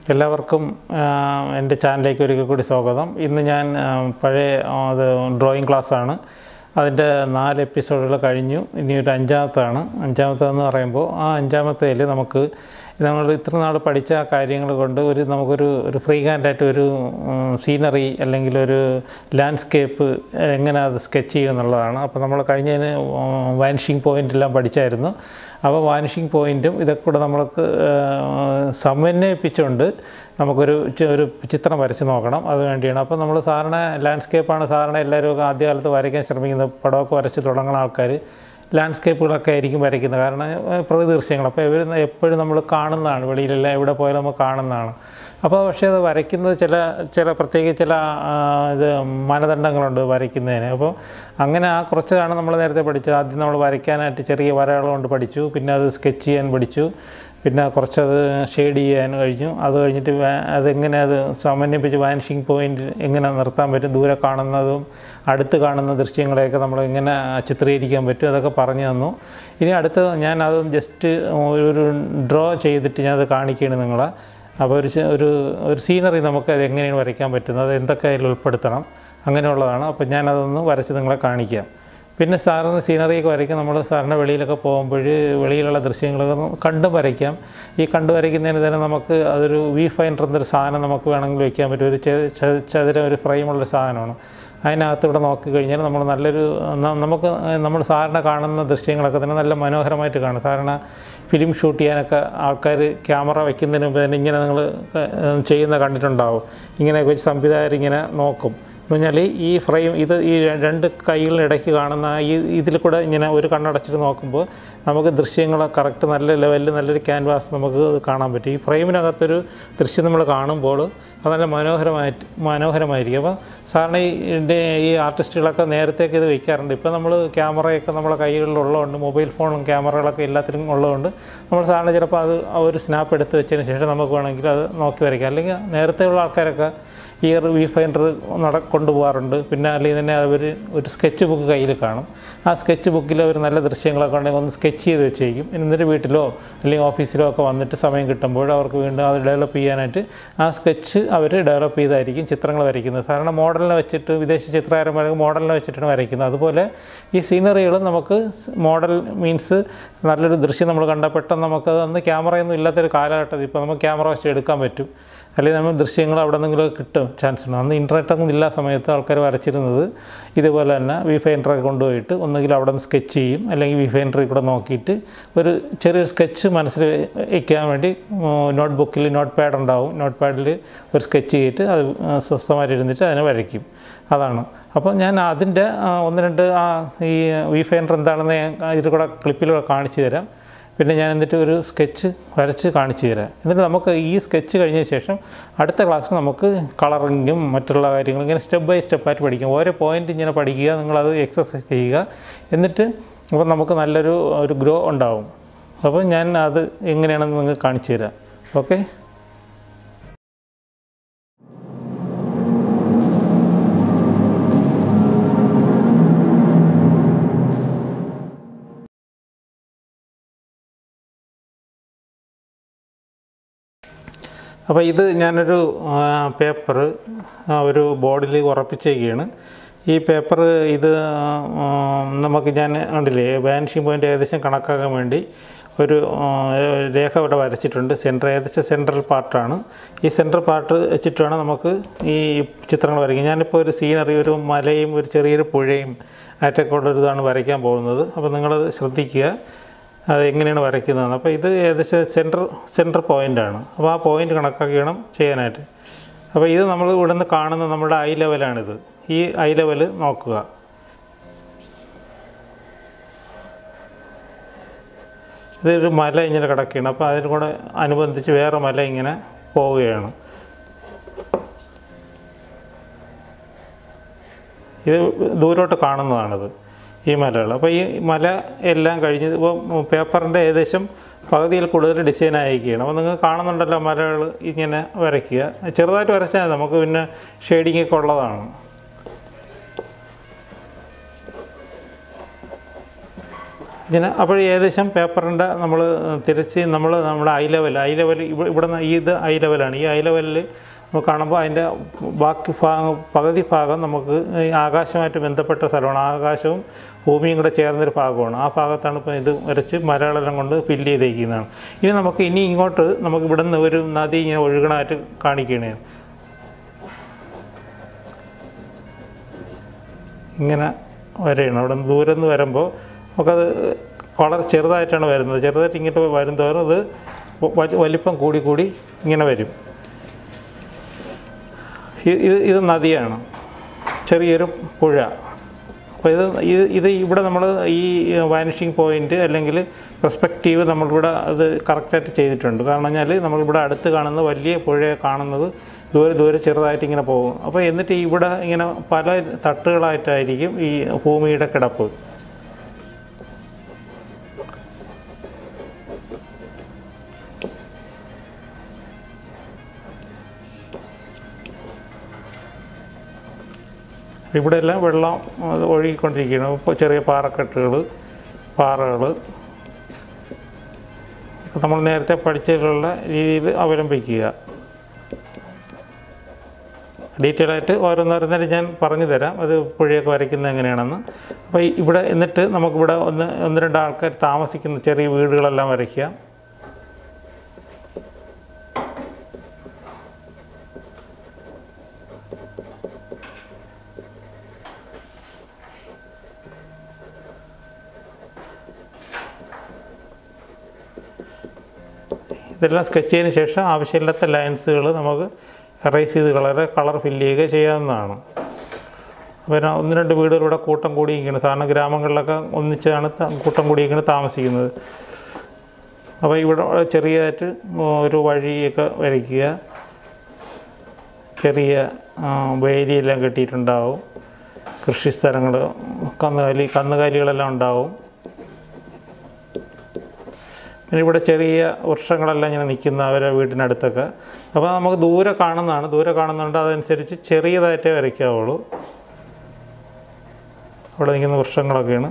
എല്ലാവർക്കും ആ, എൻ്റെ ചാനലിലേക്ക് ഒരിക്കൽ കൂടി സ്വാഗതം ഇന്ന് ഞാൻ ആ, പഴയ ആ, അത് ഡ്രോയിങ് ക്ലാസ്സാണ് അതിൻ്റെ നാല് എപ്പിസോഡുകൾ കഴിഞ്ഞു ഇനി ഒരു അഞ്ചാമത്താണ് അഞ്ചാമത്തെന്ന് പറയുമ്പോൾ ആ അഞ്ചാമത്തേൽ നമുക്ക് നമ്മൾ ഇത്ര നാൾ പഠിച്ച ആ കാര്യങ്ങൾ കൊണ്ട് ഒരു നമുക്കൊരു ഒരു ഫ്രീ ഹാൻഡായിട്ട് ഒരു സീനറി അല്ലെങ്കിൽ ഒരു ലാൻഡ്സ്കേപ്പ് എങ്ങനെ അത് സ്കെച്ച് ചെയ്യും എന്നുള്ളതാണ് അപ്പോൾ നമ്മൾ കഴിഞ്ഞതിന് വാനിഷിങ് പോയിൻ്റ് എല്ലാം പഠിച്ചായിരുന്നു അപ്പോൾ വാനിഷിങ് പോയിൻറ്റും ഇതൊക്കെ കൂടെ നമ്മൾക്ക് സമന്വയിപ്പിച്ചുകൊണ്ട് നമുക്കൊരു ചി- ഒരു ചിത്രം വരച്ച് നോക്കണം അത് വേണ്ടിയാണ് അപ്പോൾ നമ്മൾ സാധാരണ ലാൻഡ്സ്കേപ്പാണ് സാധാരണ എല്ലാവരും ആദ്യകാലത്ത് വരയ്ക്കാൻ ശ്രമിക്കുന്നത് പടമൊക്കെ വരച്ച് തുടങ്ങുന്ന ആൾക്കാർ ലാൻഡ്സ്കേപ്പുകളൊക്കെ ആയിരിക്കും വരയ്ക്കുന്നത് കാരണം ഏഹ്, പ്രകൃതി ദൃശ്യങ്ങൾ അപ്പോൾ ഇവർ എപ്പോഴും നമ്മൾ കാണുന്നതാണ് വെളിയിലെല്ലാം എവിടെ പോയാലും നമ്മൾ കാണുന്നതാണ് അപ്പോൾ പക്ഷേ അത് വരയ്ക്കുന്നത് ചില ചില പ്രത്യേക ചില ആ, ഇത് മാനദണ്ഡങ്ങളുണ്ട് വരയ്ക്കുന്നതിന് അപ്പോൾ അങ്ങനെ ആ കുറച്ചാണ് നമ്മൾ നേരത്തെ പഠിച്ചത് ആദ്യം നമ്മൾ വരയ്ക്കാനായിട്ട് ചെറിയ വരകൾ കൊണ്ട് പഠിച്ചു പിന്നെ അത് സ്കെച്ച് ചെയ്യാൻ പഠിച്ചു പിന്നെ കുറച്ചത് ഷെയ്ഡ് ചെയ്യാൻ കഴിഞ്ഞു അത് കഴിഞ്ഞിട്ട് വാ- അതെങ്ങനെ അത് സമന്വയിപ്പിച്ച് വാനിഷിങ് പോയിൻ്റ് എങ്ങനെ നിർത്താൻ പറ്റും ദൂരെ കാണുന്നതും അടുത്ത് കാണുന്ന ദൃശ്യങ്ങളെയൊക്കെ നമ്മൾ എങ്ങനെ ചിത്രീകരിക്കാൻ പറ്റും അതൊക്കെ പറഞ്ഞു തന്നു ഇനി അടുത്തത് ഞാൻ അത് ജസ്റ്റ് ഒരു ഡ്രോ ചെയ്തിട്ട് ഞാനത് കാണിക്കുകയാണ് നിങ്ങളെ അപ്പോൾ ഒരു ചെ- ഒരു ഒരു സീനറി നമുക്ക് അത് എങ്ങനെയാണ് വരയ്ക്കാൻ പറ്റുന്നത് എന്തൊക്കെ അതിൽ ഉൾപ്പെടുത്തണം അങ്ങനെയുള്ളതാണ് അപ്പോൾ ഞാനതൊന്ന് വരച്ച് നിങ്ങളെ കാണിക്കാം പിന്നെ സാറിന് സീനറിയൊക്കെ വരയ്ക്കാൻ നമ്മൾ സാറിന് വെളിയിലൊക്കെ പോകുമ്പോൾ വെളിയിലുള്ള ദൃശ്യങ്ങളൊക്കെ ഒന്ന് കണ്ടും വരയ്ക്കാം ഈ കണ്ടു വരയ്ക്കുന്നതിന് തന്നെ നമുക്ക് അതൊരു വി ഫൈൻഡർ എന്നൊരു സാധനം നമുക്ക് വേണമെങ്കിൽ വയ്ക്കാൻ പറ്റും ഒരു ചെ- ച- ചതുരം ഒരു ഫ്രെയിമുള്ളൊരു സാധനമാണ് അതിനകത്ത് ഇവിടെ നോക്കിക്കഴിഞ്ഞാൽ നമ്മൾ നല്ലൊരു ന- നമുക്ക് നമ്മൾ സാറിന് കാണുന്ന ദൃശ്യങ്ങളൊക്കെ തന്നെ നല്ല മനോഹരമായിട്ട് കാണും സാധാരണ ഫിലിം ഷൂട്ട് ചെയ്യാനൊക്കെ ആൾക്കാർ ക്യാമറ വയ്ക്കുന്നതിന് മുമ്പ് തന്നെ ഇങ്ങനെ നിങ്ങൾ ചെയ്യുന്ന കണ്ടിട്ടുണ്ടാവും ഇങ്ങനെയൊക്കെ വെച്ച് സംവിധായകർ ഇങ്ങനെ നോക്കും എന്ന് പറഞ്ഞാൽ ഈ ഫ്രെയിം ഇത് ഈ രണ്ട് കൈകളിനിടയ്ക്ക് കാണുന്ന ഈ ഇതിൽ കൂടെ ഇങ്ങനെ ഒരു കണ്ണടച്ചിട്ട് നോക്കുമ്പോൾ നമുക്ക് ദൃശ്യങ്ങൾ കറക്റ്റ് നല്ല ലെവലിൽ നല്ലൊരു ക്യാൻവാസ് നമുക്ക് അത് കാണാൻ പറ്റും ഈ ഫ്രെയിമിനകത്തൊരു ദൃശ്യം നമ്മൾ കാണുമ്പോൾ അത് നല്ല മനോഹരമായിട്ട് മനോഹരമായിരിക്കും അപ്പോൾ സാറിന് ഈ ഇതിൻ്റെ ഈ ആർട്ടിസ്റ്റുകളൊക്കെ നേരത്തേക്ക് ഇത് വയ്ക്കാറുണ്ട് ഇപ്പോൾ നമ്മൾ ക്യാമറയൊക്കെ നമ്മളെ കൈകളിൽ ഉള്ളതുകൊണ്ട് മൊബൈൽ ഫോണും ക്യാമറകളൊക്കെ എല്ലാത്തിലും ഉള്ളതുകൊണ്ട് നമ്മൾ സാറിന് ചിലപ്പോൾ അത് ആ ഒരു സ്നാപ്പ് എടുത്ത് വെച്ചതിന് ശേഷം നമുക്ക് വേണമെങ്കിൽ അത് നോക്കി വരയ്ക്കാം അല്ലെങ്കിൽ നേരത്തെ ഉള്ള ആൾക്കാരൊക്കെ ഈ ഒരു വി ഫൈൻഡർ നട കൊണ്ടുപോകാറുണ്ട് പിന്നെ അല്ലെങ്കിൽ തന്നെ അവർ ഒരു സ്കെച്ച് ബുക്ക് കയ്യിൽ കാണും ആ സ്കെച്ച് ബുക്കിൽ അവർ നല്ല ദൃശ്യങ്ങളൊക്കെ ഉണ്ടെങ്കിൽ ഒന്ന് സ്കെച്ച് ചെയ്ത് വെച്ചേക്കും എന്നിട്ട് വീട്ടിലോ അല്ലെങ്കിൽ ഓഫീസിലോ ഒക്കെ വന്നിട്ട് സമയം കിട്ടുമ്പോൾ അവർക്ക് വീണ്ടും അത് ഡെവലപ്പ് ചെയ്യാനായിട്ട് ആ സ്കെച്ച് അവർ ഡെവലപ്പ് ചെയ്തായിരിക്കും ചിത്രങ്ങൾ വരയ്ക്കുന്നത് സാധാരണ മോഡലിനെ വെച്ചിട്ട് വിദേശ ചിത്രകാരന്മാരൊക്കെ മോഡലിനെ വെച്ചിട്ടാണ് വരയ്ക്കുന്നത് അതുപോലെ ഈ സീനറികൾ നമുക്ക് മോഡൽ മീൻസ് നല്ലൊരു ദൃശ്യം നമ്മൾ കണ്ടാൽ പെട്ടെന്ന് നമുക്കത് അന്ന് ക്യാമറയൊന്നും ഇല്ലാത്തൊരു കാലഘട്ടത്തിൽ ഇപ്പോൾ നമുക്ക് ക്യാമറ വെച്ച് എടുക്കാൻ പറ്റും അല്ലെങ്കിൽ നമ്മൾ ദൃശ്യങ്ങൾ അവിടെ നിന്നെങ്കിലും കിട്ടും ചാൻസ് ഉണ്ട് അന്ന് ഇൻ്റർനെറ്റ് ഒന്നും ഇല്ലാ സമയത്ത് ആൾക്കാർ വരച്ചിരുന്നത് ഇതുപോലെ തന്നെ വി ഫൈൻഡറൊക്കെ കൊണ്ടുപോയിട്ട് ഒന്നുകിൽ അവിടെ നിന്ന് സ്കെച്ച് ചെയ്യും അല്ലെങ്കിൽ വി ഫൈൻഡറിൽ കൂടെ നോക്കിയിട്ട് ഒരു ചെറിയൊരു സ്കെച്ച് മനസ്സിൽ വയ്ക്കാൻ വേണ്ടി നോട്ട് ബുക്കിൽ നോട്ട് പാഡ് ഉണ്ടാവും നോട്ട് പാഡിൽ ഒരു സ്കെച്ച് ചെയ്തിട്ട് അത് സ്വസ്ഥമായിട്ട് ഇരുന്നിട്ട് അതിനെ വരയ്ക്കും അതാണ് അപ്പോൾ ഞാൻ അതിൻ്റെ ആ, ഒന്ന് രണ്ട് ആ ഈ വി ഫൈൻഡർ എന്താണെന്ന് ഞാൻ ഇതിൽ കൂടെ ക്ലിപ്പിലൂടെ കാണിച്ചു തരാം പിന്നെ ഞാൻ എന്നിട്ട് ഒരു സ്കെച്ച് വരച്ച് കാണിച്ചു തരാം എന്നിട്ട് നമുക്ക് ഈ സ്കെച്ച് കഴിഞ്ഞ ശേഷം അടുത്ത ക്ലാസ്സിൽ നമുക്ക് കളറിങ്ങും മറ്റുള്ള കാര്യങ്ങളും ഇങ്ങനെ സ്റ്റെപ്പ് ബൈ സ്റ്റെപ്പായിട്ട് പഠിക്കും ഓരോ പോയിൻ്റ് ഇങ്ങനെ പഠിക്കുക നിങ്ങളത് എക്സസൈസ് ചെയ്യുക എന്നിട്ട് അപ്പോൾ നമുക്ക് നല്ലൊരു ഒരു ഗ്രോ ഉണ്ടാവും അപ്പോൾ ഞാൻ അത് എങ്ങനെയാണെന്ന് നിങ്ങൾക്ക് കാണിച്ചു തരാം ഓക്കെ അപ്പോൾ ഇത് ഞാനൊരു പേപ്പർ ഒരു ബോർഡിൽ ഉറപ്പിച്ചേക്കുകയാണ് ഈ പേപ്പർ ഇത് ആ, നമുക്ക് ഞാൻ കണ്ടില്ലേ വാനിഷിംഗ് പോയിൻ്റ് ഏകദേശം കണക്കാക്കാൻ വേണ്ടി ഒരു ആ, രേഖ ഇവിടെ വരച്ചിട്ടുണ്ട് സെൻറ്റർ ഏകദേശം സെൻട്രൽ പാർട്ടാണ് ഈ സെൻട്രൽ പാർട്ട് വെച്ചിട്ട് വേണം നമുക്ക് ഈ ചിത്രങ്ങൾ വരയ്ക്കാൻ ഞാനിപ്പോൾ ഒരു സീനറി ഒരു മലയും ഒരു ചെറിയൊരു പുഴയും ആറ്റൊക്കെ ഉള്ള ഒരു ഇതാണ് വരയ്ക്കാൻ പോകുന്നത് അപ്പോൾ നിങ്ങളത് ശ്രദ്ധിക്കുക അത് എങ്ങനെയാണ് വരയ്ക്കുന്നതെന്ന് അപ്പോൾ ഇത് ഏകദേശം സെൻറ്റർ സെൻറ്റർ പോയിൻ്റാണ് അപ്പോൾ ആ പോയിൻ്റ് കണക്കാക്കി വേണം ചെയ്യാനായിട്ട് അപ്പോൾ ഇത് നമ്മൾ ഇവിടുന്ന് കാണുന്ന നമ്മുടെ ഐ ലെവലാണിത് ഈ ഐ ലെവൽ നോക്കുക ഇതൊരു മല ഇങ്ങനെ കിടക്കുകയാണ് അപ്പോൾ അതിന് കൂടെ അനുബന്ധിച്ച് വേറെ മല ഇങ്ങനെ പോവുകയാണ് ഇത് ദൂരോട്ട് കാണുന്നതാണിത് ഈ മലകൾ അപ്പോൾ ഈ മല എല്ലാം കഴിഞ്ഞ് ഇപ്പോൾ പേപ്പറിൻ്റെ ഏകദേശം പകുതിയിൽ കൂടുതൽ ഡിസൈൻ അയക്കുകയാണ് അപ്പോൾ നിങ്ങൾ കാണുന്നുണ്ടല്ലോ മലകൾ ഇങ്ങനെ വരയ്ക്കുക ചെറുതായിട്ട് വരച്ചാൽ മതി. നമുക്ക് പിന്നെ ഷെയ്ഡിങ് ഒക്കെ ഉള്ളതാണ് ഇതിന് അപ്പോൾ ഏകദേശം പേപ്പറിൻ്റെ നമ്മൾ തിരിച്ച് നമ്മൾ നമ്മുടെ ഐ ലെവൽ ഐ ലെവൽ ഇവിടെ ഇവിടെ നിന്ന് ഇത് ഐ ലെവലാണ് ഈ ഐ ലെവലിൽ നമ്മൾ കാണുമ്പോൾ അതിൻ്റെ ബാക്കി ഭാഗം പകുതി ഭാഗം നമുക്ക് ഈ ആകാശമായിട്ട് ബന്ധപ്പെട്ട സ്ഥലമാണ് ആകാശവും ഭൂമിയും കൂടെ ചേർന്നൊരു ഭാഗമാണ് ആ ഭാഗത്താണ് ഇപ്പോൾ ഇത് വരച്ച് മരകളെല്ലാം കൊണ്ട് ഫില്ല് ചെയ്തേക്കുന്നതാണ് ഇനി നമുക്ക് ഇനി ഇങ്ങോട്ട് നമുക്ക് ഇവിടെ നിന്ന് ഒരു നദി ഇങ്ങനെ ഒഴുകണമായിട്ട് കാണിക്കുകയാണ് ഇങ്ങനെ വരെയാണ് അവിടെ നിന്ന് ദൂരെ നിന്ന് വരുമ്പോൾ നമുക്കത് വളരെ ചെറുതായിട്ടാണ് വരുന്നത് ചെറുതായിട്ട് ഇങ്ങോട്ട് വരും തോറും ഇത് വലി- വലിപ്പം കൂടി കൂടി ഇങ്ങനെ വരും ഇത് ഇത് ഇത് നദിയാണ് ചെറിയൊരു പുഴ അപ്പോൾ ഇത് ഇത് ഇത് ഇവിടെ നമ്മൾ ഈ വാനിഷിങ് പോയിൻ്റ് അല്ലെങ്കിൽ പെർസ്പെക്റ്റീവ് നമ്മളിവിടെ അത് കറക്റ്റായിട്ട് ചെയ്തിട്ടുണ്ട് കാരണം പറഞ്ഞാൽ നമ്മളിവിടെ അടുത്ത് കാണുന്ന വലിയ പുഴയെ കാണുന്നത് ദൂരെ ദൂരെ ചെറുതായിട്ട് ഇങ്ങനെ പോകും അപ്പോൾ എന്നിട്ട് ഇവിടെ ഇങ്ങനെ പല തട്ടുകളായിട്ടായിരിക്കും ഈ ഭൂമിയുടെ കിടപ്പ് ഇവിടെ എല്ലാം വെള്ളം അത് ഒഴുകിക്കൊണ്ടിരിക്കുകയാണ് ഇപ്പോൾ ചെറിയ പാറക്കെട്ടുകൾ പാറകൾ നമ്മൾ നേരത്തെ പഠിച്ചതിലുള്ള രീതിയിൽ അവലംബിക്കുക ഡീറ്റെയിൽ ആയിട്ട് ഓരോന്നോരോന്നേരം ഞാൻ പറഞ്ഞു തരാം അത് പുഴയൊക്കെ വരയ്ക്കുന്നത് എങ്ങനെയാണെന്ന് അപ്പോൾ ഈ ഇവിടെ എന്നിട്ട് നമുക്കിവിടെ ഒന്ന് ഒന്ന് രണ്ട് ആൾക്കാർ താമസിക്കുന്ന ചെറിയ വീടുകളെല്ലാം വരയ്ക്കുക ഇതെല്ലാം സ്കെച്ച് ചെയ്തതിന് ശേഷം ആവശ്യമില്ലാത്ത ലൈൻസുകൾ നമുക്ക് എറേസ് ചെയ്ത് കളർ കളർ ഫില്ല് ചെയ്യുക ചെയ്യാവുന്നതാണ് പിന്നെ ഒന്ന് രണ്ട് വീടുകളിലൂടെ കൂട്ടം കൂടിയിരിക്കുകയാണ് സാധാരണ ഗ്രാമങ്ങളിലൊക്കെ ഒന്നിച്ചാണ് ത- കൂട്ടം കൂടിയിരിക്കുന്നത് താമസിക്കുന്നത് അപ്പോൾ ഇവിടെ ചെറിയതായിട്ട് ഒരു വഴിയൊക്കെ വരയ്ക്കുക ചെറിയ ആ, വേലിയെല്ലാം കെട്ടിയിട്ടുണ്ടാവും കൃഷിസ്ഥലങ്ങൾ കന്നുകാലി കന്നുകാലികളെല്ലാം ഉണ്ടാവും പിന്നെ ഇവിടെ ചെറിയ വൃക്ഷങ്ങളെല്ലാം ഇങ്ങനെ നിൽക്കുന്ന അവരെ വീട്ടിനടുത്തൊക്കെ അപ്പോൾ നമുക്ക് ദൂരെ കാണുന്നതാണ് ദൂരെ കാണുന്നുണ്ട് അതനുസരിച്ച് ചെറിയതായിട്ടേ വരയ്ക്കാവുള്ളൂ അവിടെ നിൽക്കുന്ന വൃക്ഷങ്ങളൊക്കെയാണ്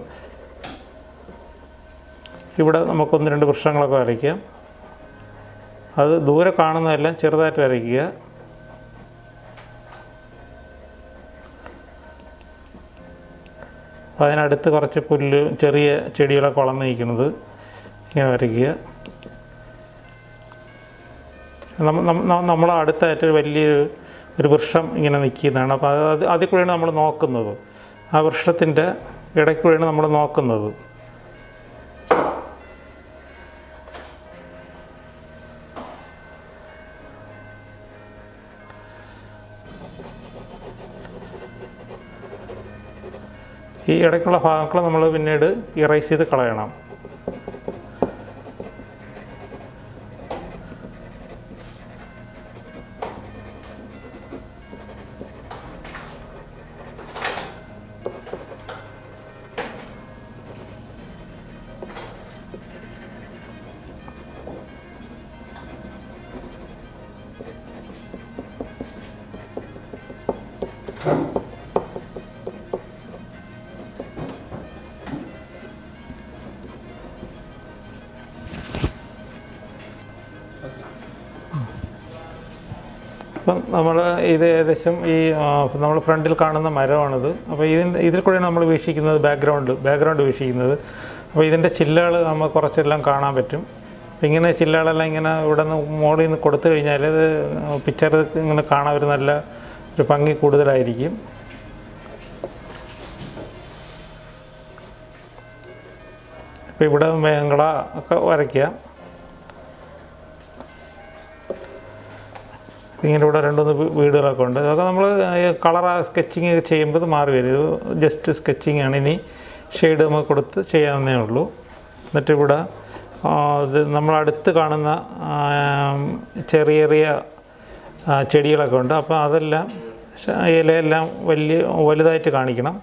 ഇവിടെ നമുക്കൊന്ന് രണ്ട് വൃക്ഷങ്ങളൊക്കെ വരയ്ക്കാം അത് ദൂരെ കാണുന്നതെല്ലാം ചെറുതായിട്ട് വരയ്ക്കുക അപ്പോൾ അതിനടുത്ത് കുറച്ച് പുല്ല് ചെറിയ ചെടികളൊക്കെ വളർന്ന് നിൽക്കുന്നത് ഇങ്ങനെ വരയ്ക്കുക നമ്മൾ അടുത്തായിട്ട് ഒരു വലിയൊരു ഒരു വൃക്ഷം ഇങ്ങനെ നിൽക്കുന്നതാണ് അപ്പോൾ അത് അത് അതിൽ കൂടെയാണ് നമ്മൾ നോക്കുന്നത് ആ വൃക്ഷത്തിൻ്റെ ഇടയ്ക്കൂടെയാണ് നമ്മൾ നോക്കുന്നത് ഈ ഇടയ്ക്കുള്ള ഭാഗങ്ങൾ നമ്മൾ പിന്നീട് ഇറേസ് ചെയ്ത് കളയണം ഇപ്പം നമ്മൾ ഇത് ഏകദേശം ഈ നമ്മൾ ഫ്രണ്ടിൽ കാണുന്ന മരമാണിത് അപ്പോൾ ഇതിൻ്റെ ഇതിൽ കൂടെയാണ് നമ്മൾ വീക്ഷിക്കുന്നത് ബാക്ക്ഗ്രൗണ്ട് ബാക്ക്ഗ്രൗണ്ട് വീക്ഷിക്കുന്നത് അപ്പോൾ ഇതിൻ്റെ ചില്ലകൾ നമുക്ക് കുറച്ചെല്ലാം കാണാൻ പറ്റും അപ്പോൾ ഇങ്ങനെ ചില്ലകളെല്ലാം ഇങ്ങനെ ഇവിടെ നിന്ന് മുകളിൽ നിന്ന് കൊടുത്തു കഴിഞ്ഞാൽ ഇത് പിക്ചർ ഇങ്ങനെ കാണാൻ ഒരു നല്ല ഒരു ഭംഗി കൂടുതലായിരിക്കും ഇപ്പോൾ ഇവിടെ മേങ്ങള ഒക്കെ വരയ്ക്കുക ഇങ്ങനെ ഇവിടെ രണ്ടുമൂന്ന് വീ- വീടുകളൊക്കെ ഉണ്ട് അതൊക്കെ നമ്മൾ കളർ സ്കെച്ചിങ് ചെയ്യുമ്പോൾ ഇത് മാറി വരും ഇത് ജസ്റ്റ് സ്കെച്ചിങ് ആണ് ഇനി ഷെയ്ഡ് നമുക്ക് കൊടുത്ത് ചെയ്യാവുന്നേ ഉള്ളൂ എന്നിട്ട് ഇവിടെ ആ, ഇത് നമ്മൾ അടുത്ത് കാണുന്ന ആ, ചെറിയ ചെറിയ ആ, ചെടികളൊക്കെ ഉണ്ട് അപ്പോൾ അതെല്ലാം ശ- ഇലയെല്ലാം വലിയ വലുതായിട്ട് കാണിക്കണം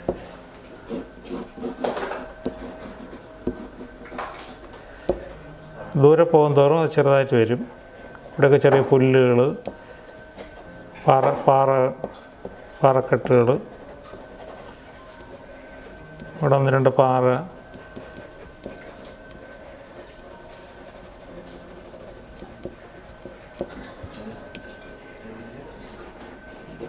ദൂരെ പോകും തോറും അത് ചെറുതായിട്ട് വരും ഇവിടെയൊക്കെ ചെറിയ പുല്ലുകൾ പാറ പാറ പാറക്കെട്ടുകൾ ഇവിടെ ഒന്ന് രണ്ട് പാറ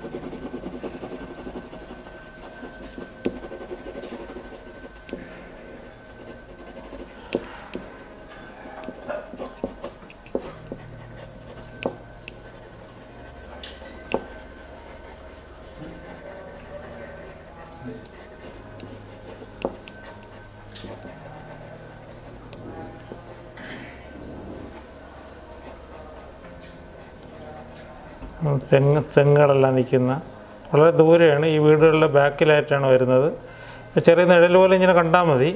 തെങ്ങ് തെങ്ങുകളെല്ലാം നിൽക്കുന്ന വളരെ ദൂരെയാണ് ഈ വീടുകളുടെ ബാക്കിലായിട്ടാണ് വരുന്നത് അപ്പോൾ ചെറിയ നിഴൽ പോലെ ഇങ്ങനെ കണ്ടാൽ മതി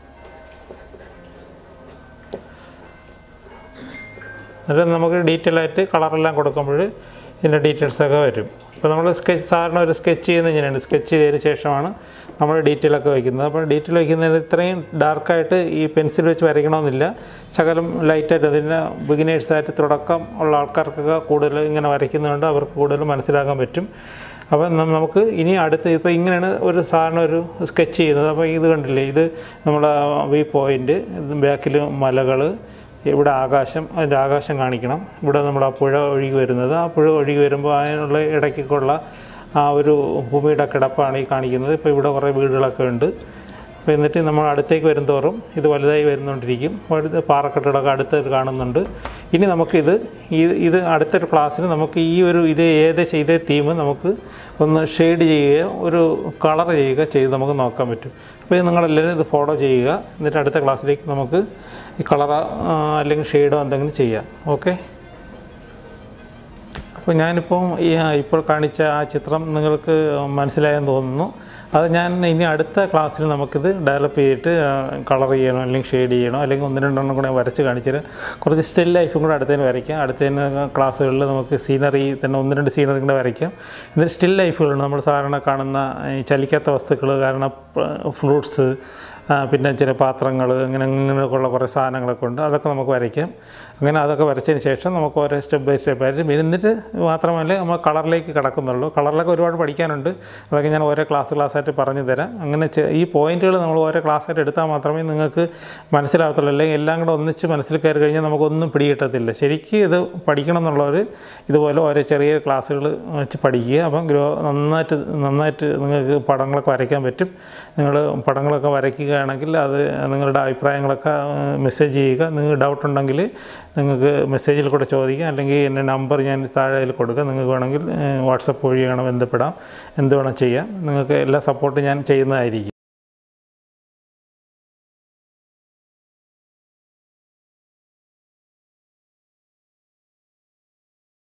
എന്നിട്ട് നമുക്ക് ഡീറ്റെയിൽ ആയിട്ട് കളറെല്ലാം കൊടുക്കുമ്പോൾ ഇതിൻ്റെ ഡീറ്റെയിൽസൊക്കെ വരും ഇപ്പോൾ നമ്മൾ സ്കെച്ച് സാറിന് ഒരു സ്കെച്ച് ചെയ്യുന്നത് ഇങ്ങനെയാണ് സ്കെച്ച് ചെയ്തതിന് ശേഷമാണ് നമ്മൾ ഡീറ്റെയിൽ ഒക്കെ വയ്ക്കുന്നത് അപ്പോൾ ഡീറ്റെയിൽ വയ്ക്കുന്നതിന് ഇത്രയും ഡാർക്കായിട്ട് ഈ പെൻസിൽ വെച്ച് വരയ്ക്കണമെന്നില്ല ശകലം ലൈറ്റായിട്ട് അതിൻ്റെ ബിഗിനേഴ്സായിട്ട് തുടക്കം ഉള്ള ആൾക്കാർക്കൊക്കെ കൂടുതൽ ഇങ്ങനെ വരയ്ക്കുന്നതുകൊണ്ട് അവർക്ക് കൂടുതൽ മനസ്സിലാക്കാൻ പറ്റും അപ്പോൾ നം- നമുക്ക് ഇനി അടുത്ത് ഇപ്പോൾ ഇങ്ങനെയാണ് ഒരു സാറിന് ഒരു സ്കെച്ച് ചെയ്യുന്നത് അപ്പോൾ ഇത് കണ്ടില്ലേ ഇത് നമ്മുടെ വി പോയിൻ്റ് ബാക്കിൽ മലകൾ ഇവിടെ ആകാശം അതിൻ്റെ ആകാശം കാണിക്കണം ഇവിടെ നമ്മുടെ ആ പുഴ ഒഴുകി വരുന്നത് ആ പുഴ ഒഴുകി വരുമ്പോൾ അതിനുള്ള ഇടയ്ക്കൊക്കെയുള്ള ആ ഒരു ഭൂമിയുടെ കിടപ്പാണ് ഈ കാണിക്കുന്നത് ഇപ്പോൾ ഇവിടെ കുറേ വീടുകളൊക്കെ ഉണ്ട് അപ്പോൾ എന്നിട്ട് നമ്മൾ അടുത്തേക്ക് വരുന്തോറും ഇത് വലുതായി വരുന്നുകൊണ്ടിരിക്കും വലുത് പാറക്കെട്ടുകളൊക്കെ അടുത്ത് കാണുന്നുണ്ട് ഇനി നമുക്കിത് ഈ ഇത് അടുത്തൊരു ക്ലാസ്സിന് നമുക്ക് ഈ ഒരു ഇതേ ഏകദേശം ഇതേ തീം നമുക്ക് ഒന്ന് ഷെയ്ഡ് ചെയ്യുകയോ ഒരു കളർ ചെയ്യുക ചെയ്ത് നമുക്ക് നോക്കാൻ പറ്റും അപ്പോൾ ഇത് നിങ്ങളെല്ലാവരും ഇത് ഫോളോ ചെയ്യുക എന്നിട്ട് അടുത്ത ക്ലാസ്സിലേക്ക് നമുക്ക് ഈ കളറ അല്ലെങ്കിൽ ഷെയ്ഡോ എന്തെങ്കിലും ചെയ്യാം ഓക്കെ അപ്പോൾ ഞാനിപ്പോൾ ഈ ഇപ്പോൾ കാണിച്ച ആ ചിത്രം നിങ്ങൾക്ക് മനസ്സിലായെന്ന് തോന്നുന്നു അത് ഞാൻ ഇനി അടുത്ത ക്ലാസ്സിൽ നമുക്കിത് ഡെവലപ്പ് ചെയ്തിട്ട് കളർ ചെയ്യണോ അല്ലെങ്കിൽ ഷെയ്ഡ് ചെയ്യണോ അല്ലെങ്കിൽ ഒന്ന് രണ്ടെണ്ണം കൂടെ വരച്ച് കാണിച്ചിട്ട് കുറച്ച് സ്റ്റിൽ ലൈഫും കൂടെ അടുത്തതിന് വരയ്ക്കാം അടുത്തതിന് ക്ലാസ്സുകളിൽ നമുക്ക് സീനറി തന്നെ ഒന്ന് രണ്ട് സീനറി കൂടെ വരയ്ക്കാം എന്നിട്ട് സ്റ്റിൽ ലൈഫുകളുണ്ട് നമ്മൾ സാധാരണ കാണുന്ന ഈ ചലിക്കാത്ത വസ്തുക്കൾ കാരണം ഫ്രൂട്ട്സ് ആ, പിന്നെ ചില പാത്രങ്ങൾ അങ്ങനെ അങ്ങനെയൊക്കെയുള്ള കുറേ സാധനങ്ങളൊക്കെ ഉണ്ട് അതൊക്കെ നമുക്ക് വരയ്ക്കാം അങ്ങനെ അതൊക്കെ വരച്ചതിന് ശേഷം നമുക്ക് ഓരോ സ്റ്റെപ്പ് ബൈ സ്റ്റെപ്പ് ആയിട്ട് എന്നിട്ട് മാത്രമല്ല നമ്മൾ കളറിലേക്ക് കിടക്കുന്നുള്ളൂ കളറിലൊക്കെ ഒരുപാട് പഠിക്കാനുണ്ട് അതൊക്കെ ഞാൻ ഓരോ ക്ലാസ് ക്ലാസ്സായിട്ട് പറഞ്ഞു തരാം അങ്ങനെ ചെ- ഈ പോയിന്റുകൾ നമ്മൾ ഓരോ ക്ലാസ്സായിട്ട് എടുത്താൽ മാത്രമേ നിങ്ങൾക്ക് മനസ്സിലാകത്തുള്ളൂ അല്ലെങ്കിൽ എല്ലാം കൂടെ ഒന്നിച്ച് മനസ്സിൽ കയറി കഴിഞ്ഞാൽ നമുക്കൊന്നും പിടികിട്ടത്തില്ല ശരിക്കും ഇത് പഠിക്കണം എന്നുള്ളവർ ഇതുപോലെ ഓരോ ചെറിയ ക്ലാസ്സുകൾ വെച്ച് പഠിക്കുക അപ്പം ഗ്രോ നന്നായിട്ട് നന്നായിട്ട് നിങ്ങൾക്ക് പടങ്ങളൊക്കെ വരയ്ക്കാൻ പറ്റും നിങ്ങൾ പടങ്ങളൊക്കെ വരയ്ക്കുകയാണെങ്കിൽ അത് നിങ്ങളുടെ അഭിപ്രായങ്ങളൊക്കെ മെസ്സേജ് ചെയ്യുക നിങ്ങൾക്ക് ഡൗട്ട് ഉണ്ടെങ്കിൽ നിങ്ങൾക്ക് മെസ്സേജിൽ കൂടെ ചോദിക്കാം അല്ലെങ്കിൽ എൻ്റെ നമ്പർ ഞാൻ താഴെ അതിൽ കൊടുക്കാം നിങ്ങൾക്ക് വേണമെങ്കിൽ വാട്സപ്പ് വഴി വേണം ബന്ധപ്പെടാം എന്ത് വേണം ചെയ്യാം നിങ്ങൾക്ക് എല്ലാ സപ്പോർട്ടും ഞാൻ ചെയ്യുന്നതായിരിക്കും